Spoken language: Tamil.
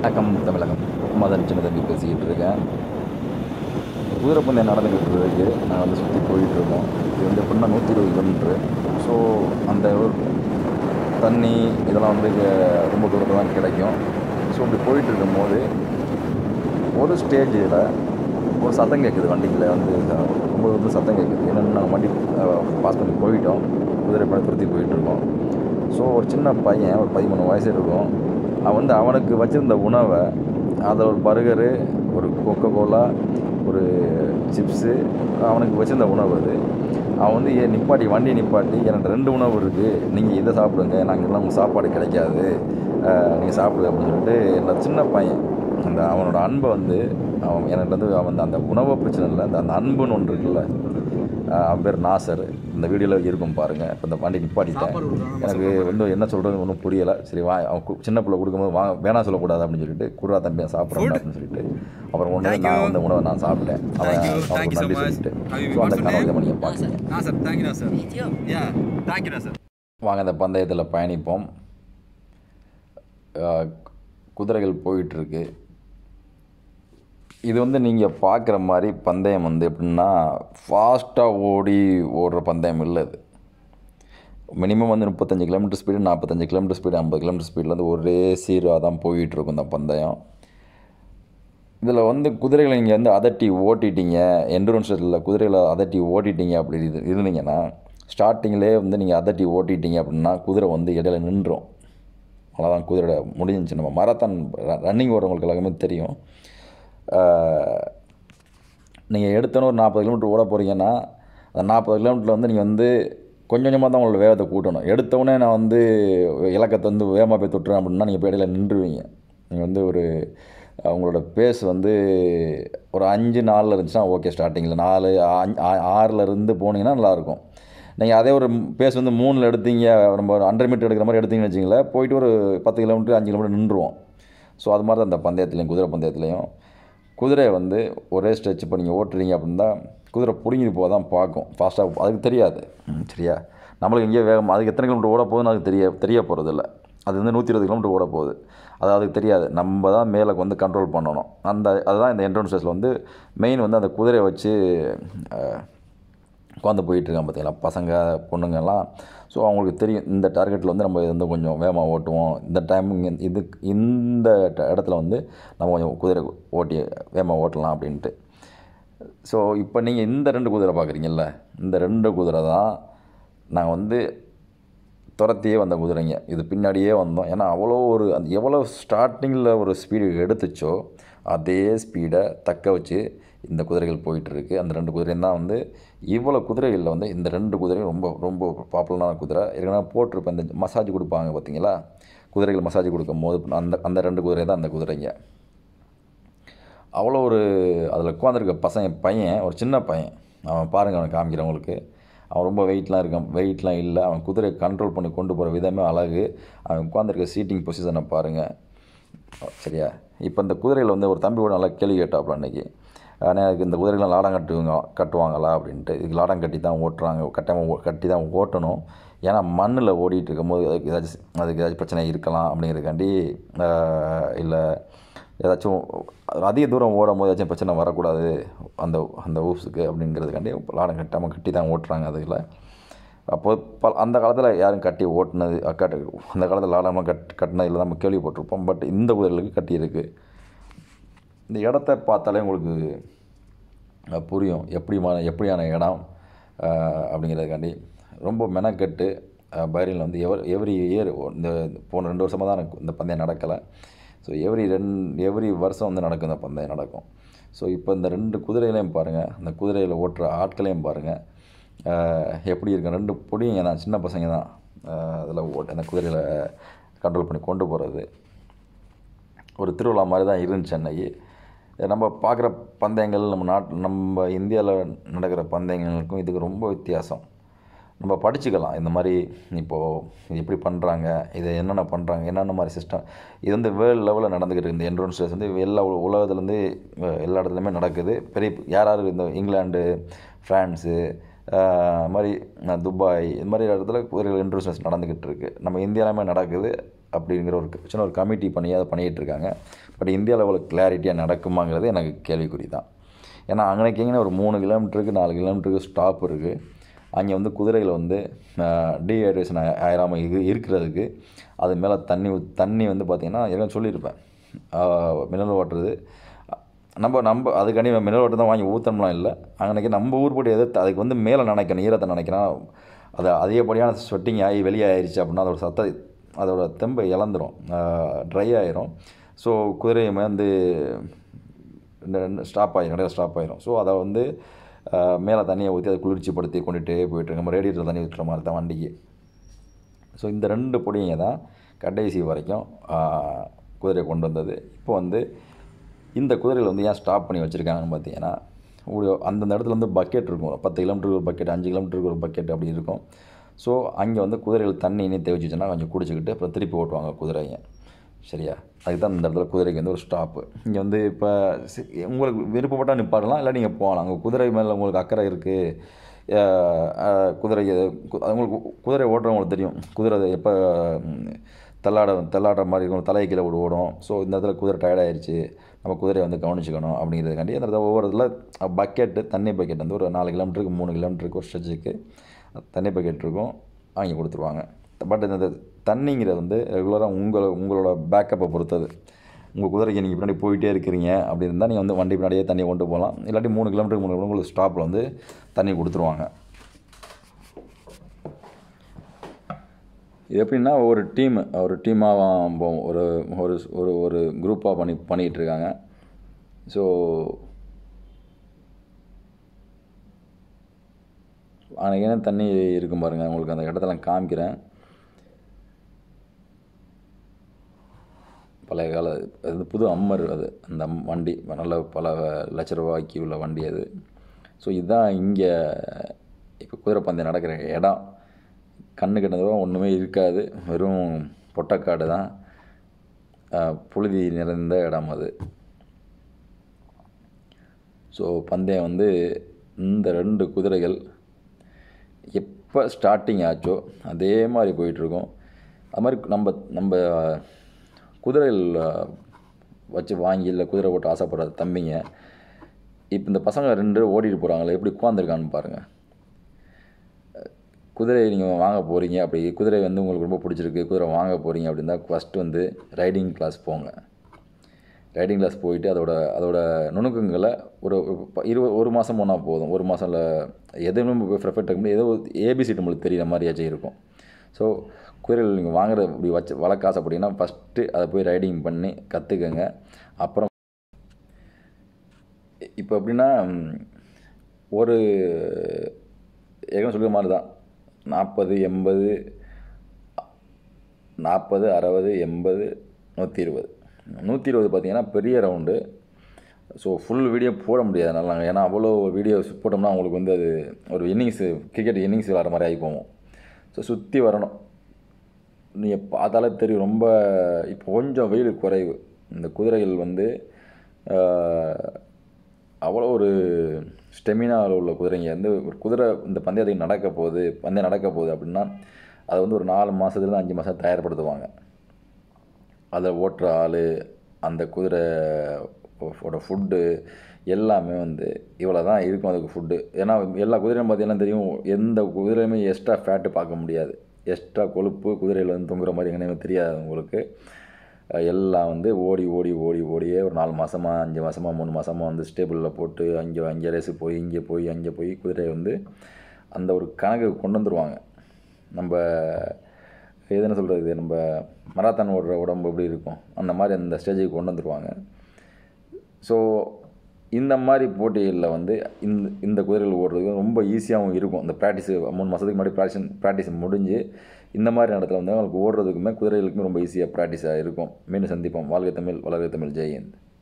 வணக்கம் தமிழகம் மதன் சின்ன தம்பி பேசிக்கிட்டு இருக்கேன் குதிரை பந்தயம் நடந்துக்கிட்டு இருக்கு நாங்கள் வந்து சுற்றி போயிட்டு இருக்கோம் இது வந்து எப்படின்னா நூற்றி இருபது கிலோமீட்ரு ஸோ அந்த ஒரு தண்ணி இதெல்லாம் வந்து இங்க ரொம்ப தூரத்தில் தான் கிடைக்கும் ஸோ இப்படி போயிட்டு இருக்கும்போது ஒரு ஸ்டேஜில் ஒரு சத்தம் கேட்குது வண்டியில் வந்து அஹ், ரொம்ப வந்து சத்தம் கேட்குது என்னென்னு நாங்கள் வண்டி பாஸ் பண்ணி போயிட்டோம் குதிரை படம் துருத்தி போயிட்டுருக்கோம் ஸோ ஒரு சின்ன பையன் ஒரு பதிமூணு வயசு இருக்கும் அவன் வந்து அவனுக்கு வச்சுருந்த உணவை அதில் ஒரு பர்கரு ஒரு கொக்கோ கோலா ஒரு சிப்ஸு அவனுக்கு வச்சுருந்த உணவு அது அவன் வந்து ஏன் நிப்பாட்டி வண்டி நிப்பாட்டி எனக்கு ரெண்டு உணவு இருக்குது நீங்கள் இதை சாப்பிடுங்க நாங்கள் உங்களுக்கு சாப்பாடு கிடைக்காது நீங்கள் சாப்பிடுங்க அப்படின்னு சொல்லிட்டு என்னோட சின்ன பையன் அந்த அவனோட அன்பை வந்து அவன் எனக்கு வந்து அவன் அந்த உணவு பிரச்சனை இல்லை அந்த அந்த அன்புன்னு ஒன்று இருக்குல்ல அஹ் அவன் பேர் நாசர் இந்த வீடியோவில் இருக்கும் பாருங்கள் இப்போ இந்த வண்டி நிப்பாட்டிட்டேன் எனக்கு வந்து என்ன சொல்கிறது ஒன்றும் புரியலை சரி வா அவன் கு- சின்ன பிள்ளை கொடுக்கும்போது வா வேணாம் சொல்லக்கூடாது அப்படின்னு சொல்லிட்டு குர்ரா தம்பி நான் சாப்பிட்றேன் அப்படின்னு சொல்லிட்டு அப்புறம் ஒன்று நான் வந்து உணவை நான் சாப்பிட்டேன் அவன் Thank you. அவனுக்கு Thank you so நன்றி much. சொல்லிட்டு Have you ஸோ அந்த got some கனவு name? நீங்கள் பார்க்குறீங்க Nasser, thank you, Nasser. Me too. Yeah, thank you, Nasser. வாங்க இந்த பந்தயத்தில் பயணிப்போம் அஹ், குதிரைகள் போயிட்டுருக்கு இது வந்து நீங்கள் பார்க்குற மாதிரி பந்தயம் வந்து எப்படின்னா ஃபாஸ்ட்டாக ஓடி ஓடுற பந்தயம் இல்லை இது மினிமம் வந்து முப்பத்தஞ்சு கிலோமீட்டர் ஸ்பீடு நாற்பத்தஞ்சு கிலோமீட்டர் ஸ்பீடு ஐம்பது கிலோமீட்டர் ஸ்பீடில் வந்து ஒரே சீராக தான் போயிட்டுருக்கும் இந்த பந்தயம் இதில் வந்து குதிரைகளை நீங்கள் வந்து அதட்டி ஓட்டிட்டீங்க எண்டூரன்ஸ் இல்லை குதிரைகளை அதட்டி ஓட்டிட்டீங்க அப்படி இது இருந்தீங்கன்னா ஸ்டார்டிங்லேயே வந்து நீங்கள் அதட்டி ஓட்டிட்டீங்க அப்படின்னா குதிரை வந்து இடையில நின்றோம் அவ்வளோதான் குதிரையோட முடிஞ்சிச்சு நம்ம மராத்தான் ரன்னிங் ஓடுறவங்களுக்கு எல்லாமே தெரியும் நீங்கள் எடுத்தோன்னே ஒரு நாற்பது கிலோமீட்டர் ஓட போகிறீங்கன்னா அந்த நாற்பது கிலோமீட்டரில் வந்து நீங்கள் வந்து கொஞ்சம் கொஞ்சமாக தான் உங்களோட வேகத்தை கூட்டணும் எடுத்தோடனே நான் வந்து இலக்கத்தை வந்து வேகமாக போய் தொட்டுறேன் அப்படின்னா நீங்கள் போய் இடையில நின்றுவீங்க நீங்கள் வந்து ஒரு உங்களோட பேஸ் வந்து ஒரு அஞ்சு நாலில் இருந்துச்சுன்னா ஓகே ஸ்டார்டிங்கில் நாலு ஆ- ஆ- ஆறுல இருந்து போனீங்கன்னா நல்லாயிருக்கும் நீங்கள் அதே ஒரு பேஸ் வந்து மூணில் எடுத்தீங்க நம்ம ஒரு ஹண்ட்ரட் மீட்டர் எடுக்கிற மாதிரி எடுத்தீங்கன்னு வச்சிங்களேன் போயிட்டு ஒரு பத்து கிலோமீட்டர் அஞ்சு கிலோமீட்டர் நின்றுவோம் ஸோ அது மாதிரி தான் இந்த பந்தயத்துலையும் குதிரை பந்தயத்துலையும் குதிரையை வந்து ஒரே ஸ்ட்ரெச் இப்போ நீங்கள் ஓட்டுறீங்க அப்படின்னா குதிரை பிடுங்கிட்டு போக தான் பார்க்கும் ஃபாஸ்ட்டாக அதுக்கு தெரியாது ம், சரியா நம்மளுக்கு எங்கேயோ வேகம் அதுக்கு எத்தனை கிலோமீட்டர் ஓட போகுதுன்னு அதுக்கு தெரிய தெரிய போகிறதில்ல அது வந்து நூற்றி இருபது கிலோமீட்டர் ஓட போகுது அது அதுக்கு தெரியாது நம்ம தான் மேலே வந்து கண்ட்ரோல் பண்ணணும் அந்த அதுதான் இந்த என்ட்ரன்ஸ் டெஸ்ட்டில் வந்து மெயின் வந்து அந்த குதிரையை வச்சு அஹ், உட்காந்து போயிட்டுருக்கான் பார்த்தீங்களா பசங்க பொண்ணுங்கெல்லாம் ஸோ அவங்களுக்கு தெரியும் இந்த டார்கெட்டில் வந்து நம்ம இது வந்து கொஞ்சம் வேகமாக ஓட்டுவோம் இந்த டைம் இது இந்த ட- இடத்துல வந்து நம்ம கொஞ்சம் குதிரை ஓட்டி வேகமாக ஓட்டலாம் அப்படின்ட்டு ஸோ இப்போ நீங்கள் இந்த ரெண்டு குதிரை பார்க்குறீங்கல்ல இந்த ரெண்டு குதிரை தான் நாங்கள் வந்து துரத்தியே வந்த குதிரைங்க இது பின்னாடியே வந்தோம் ஏன்னா அவ்வளோ ஒரு அந்த எவ்வளோ ஸ்டார்டிங்கில் ஒரு ஸ்பீடு எடுத்துச்சோ அதே ஸ்பீடை தக்க வச்சு இந்த குதிரைகள் போயிட்டுருக்கு அந்த ரெண்டு குதிரையும் தான் வந்து இவ்வளோ குதிரைகளில் வந்து இந்த ரெண்டு குதிரையும் ரொம்ப ரொம்ப பாப்புலரான குதிரை ஏற்கனவே போட்டிருப்பேன் இந்த மசாஜ் கொடுப்பாங்க பார்த்தீங்களா குதிரைகள் மசாஜ் கொடுக்கும் போது அந்த அந்த ரெண்டு குதிரை தான் அந்த குதிரைங்க அவ்வளோ ஒரு அதில் உட்காந்துருக்க பசங்க பையன் ஒரு சின்ன பையன் அவன் பாருங்கள் அவனை காமிக்கிறவங்களுக்கு அவன் ரொம்ப வெயிட்லாம் இருக்கான் வெயிட்லாம் இல்லை அவன் குதிரையை கண்ட்ரோல் பண்ணி கொண்டு போகிற விதமே அழகு அவன் உட்காந்துருக்க சீட்டிங் பொசிஷனை பாருங்கள் சரியா இப்போ இந்த குதிரையில் வந்து ஒரு தம்பி கூட நல்லா கேள்வி கேட்டாப்புல அன்றைக்கி ஆனால் அதுக்கு இந்த குதிரைலாம் லாடம் கட்டுவாங்க கட்டுவாங்களா அப்படின்ட்டு இதுக்கு லாடம் கட்டி தான் ஓட்டுறாங்க கட்டாமல் கட்டி தான் ஓட்டணும் ஏன்னா மண்ணில் ஓடிட்டு இருக்கும்போது அதுக்கு ஏதாச்சும் அதுக்கு ஏதாச்சும் பிரச்சனை இருக்கலாம் அப்படிங்கிறதுக்காண்டி இல்லை ஏதாச்சும் அதிக தூரம் ஓடும் போது ஏதாச்சும் பிரச்சனை வரக்கூடாது அந்த அந்த ஊப்ஸுக்கு அப்படிங்கிறதுக்காண்டி லாடம் கட்டாமல் கட்டி தான் ஓட்டுறாங்க அதில் அப்போ ப அந்த காலத்தில் யாரும் கட்டி ஓட்டுனது அஹ் கட்டு அந்த காலத்தில் லாடம்லாம் கட் கட்டினது இல்லை நம்ம கேள்விப்பட்டிருப்போம் பட் இந்த குதிரைகளுக்கு கட்டியிருக்கு இந்த இடத்த பார்த்தாலே உங்களுக்கு அஹ், புரியும் எப்படிமான எப்படியான இடம் அஹ், அப்படிங்கிறதுக்காண்டி ரொம்ப மெனக்கெட்டு பைரில் வந்து எவர் எவ்ரி இயர் இந்த போன ரெண்டு வருஷமாக தான் எனக்கு இந்த பந்தயம் நடக்கலை ஸோ எவ்ரி ரெண் எவ்ரி வருஷம் வந்து நடக்கும் இந்த பந்தயம் நடக்கும் ஸோ இப்போ இந்த ரெண்டு குதிரைகளையும் பாருங்கள் அந்த குதிரையில் ஓட்டுற ஆட்களையும் பாருங்கள் எப்படி இருக்கு ரெண்டு பொடிங்க தான் சின்ன பசங்க தான் அதில் ஓட்டு அந்த குதிரையில் கண்ட்ரோல் பண்ணி கொண்டு போகிறது ஒரு திருவிழா மாதிரி தான் இருந்துச்சு அன்னைக்கு நம்ம பார்க்குற பந்தயங்கள் நம்ம நாட் நம்ம இந்தியாவில் நடக்கிற பந்தயங்களுக்கும் இதுக்கு ரொம்ப வித்தியாசம் நம்ம படிச்சுக்கலாம் இந்த மாதிரி இப்போது இது எப்படி பண்ணுறாங்க இது என்னென்ன பண்ணுறாங்க என்னென்ன மாதிரி சிஸ்டம் இது வந்து வேர்ல்டு லெவலில் நடந்துக்கிட்டு இருக்கு இந்த என்ட்ரன்ஸ் ரேஸ் வந்து எல்லா உல- உலகத்துலேருந்து அஹ், எல்லா இடத்துலையுமே நடக்குது பெரிய யார் யார் இந்த இங்கிலாந்து ஃப்ரான்ஸு அஹ், மாதிரி அஹ், துபாய் இது மாதிரி இடத்துல குதிரைகள் என்ட்ரன்ஸ் ரேஸ் நடந்துக்கிட்டு இருக்குது நம்ம இந்தியாவிலுமே நடக்குது அப்படிங்கிற ஒரு சின்ன ஒரு கமிட்டி பண்ணி அதை பண்ணிகிட்டு இருக்காங்க பட் இந்தியா லெவலில் கிளாரிட்டியாக நடக்குமாங்கிறது எனக்கு கேள்விக்குறி தான் ஏன்னா அங்கனைக்கு எங்கே ஒரு மூணு கிலோமீட்டருக்கு நாலு கிலோமீட்டருக்கு ஸ்டாப் இருக்குது அங்கே வந்து குதிரைகள் வந்து டீஹைட்ரேஷன் ஆயிராமல் இரு இருக்கிறதுக்கு அது மேலே தண்ணி ஊத்- தண்ணி வந்து பார்த்திங்கன்னா ஏற்கனவே சொல்லியிருப்பேன் மினரல் வாட்டர் நம்ம நம்ம அதுக்காண்டி மினரல் வாட்டர் தான் வாங்கி ஊற்றணும்லாம் இல்லை அன்றைக்கி நம்ம ஊர்படி எதிர்த்து அதுக்கு வந்து மேலே நினைக்கணும் ஈரத்தை நினைக்கணும் அது அதிகப்படியான ஸ்வெட்டிங் ஆகி வெளியே ஆயிடுச்சு அப்படின்னா அதோட சத்த அதோட தெம்பை இழந்துரும் ட்ரை ஆயிரும் ஸோ குதிரையை வந்து ஸ்டாப் ஆகிடும் இடையில ஸ்டாப் ஆயிரும் ஸோ அதை வந்து மேலே தண்ணியை ஊற்றி அதை குளிர்ச்சிப்படுத்தி கொண்டுகிட்டே போயிட்டு நம்ம ரேடியேட்டர் தண்ணி ஊற்றுற மாதிரி தான் வண்டிக்கு ஸோ இந்த ரெண்டு பொடிங்க தான் கடைசி வரைக்கும் ஆஹ், குதிரையை கொண்டு வந்தது இப்போ வந்து இந்த குதிரையில் வந்து ஏன் ஸ்டாப் பண்ணி வச்சுருக்காங்கன்னு பார்த்தீங்கன்னா ஒரு அந்தந்த இடத்துல வந்து பக்கெட் இருக்கும் பத்து கிலோமீட்டருக்கு ஒரு பக்கெட் அஞ்சு கிலோமீட்டருக்கு ஒரு பக்கெட் அப்படி இருக்கும் ஸோ அங்கே வந்து குதிரைகள் தண்ணி இனி தேவைச்சுன்னா கொஞ்சம் குடிச்சிக்கிட்டு அப்புறம் திருப்பி ஓட்டுவாங்க குதிரைங்க சரியா அதுக்கு தான் இந்த இடத்துல குதிரைக்கு வந்து ஒரு ஸ்டாப்பு இங்கே வந்து இப்போ சி- உங்களுக்கு விருப்பப்பட்டால் நிப்பாடலாம் இல்லை நீங்கள் போகலாம் அங்கே குதிரை மேலே உங்களுக்கு அக்கறை இருக்குது குதிரை கு- அவங்களுக்கு கு- குதிரை ஓட்டுறவங்களுக்கு தெரியும் குதிரை எப்போ தள்ளாட தள்ளாடுற மாதிரி இருக்கும் தலையை கீழே விட ஓடும் ஸோ இந்த இடத்துல குதிரை tired ஆயிருச்சு நம்ம குதிரையை வந்து கவனிச்சுக்கணும் அப்படிங்கிறதுக்காண்டி அந்த இடத்துல ஒவ்வொரு இடத்துல பக்கெட்டு தண்ணி பக்கெட் வந்து ஒரு நாலு கிலோமீட்டருக்கு மூணு கிலோமீட்டருக்கு ஒரு ஸ்ட்ரெச்சுக்கு தண்ணி பக்கெட் இருக்கும் வாங்கி கொடுத்துருவாங்க பட் இந்த தண்ணிங்கிறது வந்து ரெகுலராக உங்களை உங்களோட பேக்கப்பை பொறுத்தது உங்கள் குதிரைக்கு நீங்கள் பின்னாடி போயிட்டே இருக்கிறீங்க அப்படி இருந்தால் நீங்கள் வந்து வண்டி பின்னாடியே தண்ணி கொண்டு போகலாம் இல்லாட்டி மூணு கிலோமீட்டர் மூணு கிலோமீட்டர் உங்களுக்கு ஸ்டாப்பில் வந்து தண்ணி கொடுத்துருவாங்க இது எப்படின்னா ஒரு டீம் ஒரு டீமாக போவோம் ஒரு ஒரு ஒரு ஒரு குரூப்பாக பண்ணி பண்ணிகிட்டு இருக்காங்க ஸோ அன்றைக்கி என்ன தண்ணி இருக்கும் பாருங்கள் உங்களுக்கு அந்த இடத்துல காமிக்கிறேன் பழைய கால அது வந்து புது அம்மர் அது அந்த அம் வண்டி நல்ல பல லட்ச ரூபாய்க்கு உள்ள வண்டி அது ஸோ இதுதான் இங்கே இப்போ குதிரை பந்தயம் நடக்கிற இடம் கண்ணு கிட்டதும் ஒன்றுமே இருக்காது வெறும் பொட்டக்காடு தான் அஹ், புழுதி நிறைந்த இடம் அது ஸோ பந்தயம் வந்து இந்த ரெண்டு குதிரைகள் எப்போ ஸ்டார்டிங் ஆச்சோ அதே மாதிரி போயிட்டுருக்கோம் அது மாதிரி நம்ம நம்ம குதிரைகள் அஹ், வச்சு வாங்கி இல்லை குதிரை ஓட்ட ஆசைப்படுற தம்பிங்க இப்போ இந்த பசங்க ரெண்டு பேரும் ஓடிட்டு போகிறாங்களே எப்படி உட்காந்துருக்கான்னு பாருங்கள் குதிரை நீங்கள் வாங்க போகிறீங்க அப்படி குதிரை வந்து உங்களுக்கு ரொம்ப பிடிச்சிருக்கு குதிரை வாங்க போகிறீங்க அப்படின்னா ஃபஸ்ட்டு வந்து ரைடிங் கிளாஸ் போங்க ரைடிங் கிளாஸ் போயிட்டு அதோட அதோட நுணுக்கங்களை ஒரு ப- இருபது ஒரு மாதம் போனால் போதும் ஒரு மாதம் இல்லை எதுவுமே பெர்ஃபெக்ட் இருக்க முடியாது ஏதோ ஏபிசி நம்மளுக்கு தெரியிற மாதிரியாச்சும் இருக்கும் ஸோ குதிரைகள் நீங்கள் வாங்குற இப்படி வச்சு வளர்க்க ஆசைப்பட்டீங்கன்னா ஃபஸ்ட்டு அதை போய் ரைடிங் பண்ணி கற்றுக்கங்க அப்புறம் இப்போ எப்படின்னா ம், ஒரு ஏற்கனவே சொல்கிற மாதிரி தான் நாற்பது எண்பது நாற்பது அறுபது எண்பது நூற்றி இருபது நூற்றி இருபது பார்த்தீங்கன்னா பெரிய ரவுண்டு ஸோ ஃபுல் வீடியோ போட முடியாது நல்லா ஏன்னா அவ்வளோ வீடியோஸ் போட்டோம்னா அவங்களுக்கு வந்து அது ஒரு இன்னிங்ஸு கிரிக்கெட் இன்னிங்ஸ் விளாட்ற மாதிரி ஆகி போவோம் ஸோ சுற்றி வரணும் நீங்கள் பார்த்தாலே தெரியும் ரொம்ப இப்போ கொஞ்சம் வெயில் குறைவு இந்த குதிரைகள் வந்து ஆஹ், அவ்வளோ ஒரு ஸ்டெமினாவில் உள்ள குதிரைங்க வந்து ஒரு குதிரை இந்த பந்தயத்துக்கு நடக்க போகுது பந்தயம் நடக்க போகுது அப்படின்னா அதை வந்து ஒரு நாலு மாதத்துலேருந்து அஞ்சு மாதம் தயார்படுத்துவாங்க அதை ஓட்டுற ஆள் அந்த குதிரை ஓட ஃபுட்டு எல்லாமே வந்து இவ்வளோ தான் இருக்கும் அதுக்கு ஃபுட்டு ஏன்னா எல்லா குதிரையும் பார்த்தீங்கன்னா தெரியும் எந்த குதிரையுமே எக்ஸ்ட்ரா ஃபேட்டு பார்க்க முடியாது எக்ஸ்ட்ரா கொழுப்பு குதிரையில் வந்து தொங்குற மாதிரி எங்கேயுமே தெரியாது உங்களுக்கு அஹ் எல்லாம் வந்து ஓடி ஓடி ஓடி ஓடியே ஒரு நாலு மாதமா அஞ்சு மாதமா மூணு மாதமா வந்து ஸ்டேபிளில் போட்டு அங்கே அங்கே ரேஸு போய் இங்கே போய் அங்கே போய் குதிரையை வந்து அந்த ஒரு கணக்கு கொண்டு வந்துருவாங்க நம்ம எது என்ன சொல்கிறது நம்ம மராத்தான் ஓடுற உடம்பு எப்படி இருக்கும் அந்த மாதிரி அந்த ஸ்டேஜுக்கு கொண்டு வந்துருவாங்க ஸோ இந்த மாதிரி போட்டிகளில் வந்து இந்த இந்த குதிரைகள் ஓடுறதுக்கு ரொம்ப ஈஸியாகவும் இருக்கும் இந்த ப்ராக்டிஸ் மூணு மாதத்துக்கு முன்னாடி ப்ராக்டிஸ் ப்ராக்டிஸ் முடிஞ்சு இந்த மாதிரி இடத்துல வந்து அவங்களுக்கு ஓடுறதுக்குமே குதிரைகளுக்குமே ரொம்ப ஈஸியாக ப்ராக்டிஸாக இருக்கும் மீண்டும் சந்திப்போம் வாழ்க தமிழ் வளர்க தமிழ் ஜெயந்த்